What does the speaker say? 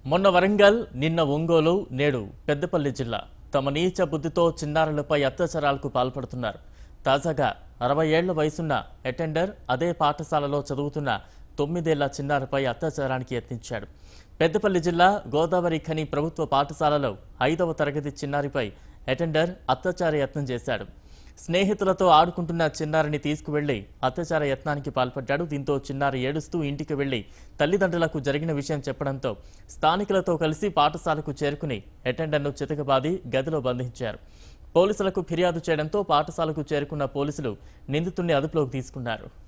మొన్న వరంగల్ నిన్న ఒంగోలు నేడు పెద్దపల్లి జిల్లా తమ నీచ బుద్ధితో చిన్నారులపై అత్యాచారాలకు పాల్పడుతున్నారు తాజాగా అరవై ఏళ్ల వయసున్న అటెండర్ అదే పాఠశాలలో చదువుతున్న తొమ్మిదేళ్ల చిన్నారిపై అత్యాచారానికి యత్నించాడు పెద్దపల్లి జిల్లా గోదావరి ఖని ప్రభుత్వ పాఠశాలలో ఐదవ తరగతి చిన్నారిపై అటెండర్ అత్యాచార యత్నం చేశాడు స్నేహితులతో ఆడుకుంటున్న చిన్నారిని తీసుకువెళ్లి అత్యాచార యత్నానికి పాల్పడ్డాడు దీంతో చిన్నారి ఏడుస్తూ ఇంటికి వెళ్లి తల్లిదండ్రులకు జరిగిన విషయం చెప్పడంతో స్థానికులతో కలిసి పాఠశాలకు చేరుకుని అటెండర్ను చితకబాది గదిలో బంధించారు పోలీసులకు ఫిర్యాదు చేయడంతో పాఠశాలకు చేరుకున్న పోలీసులు నిందితుడిని అదుపులోకి తీసుకున్నారు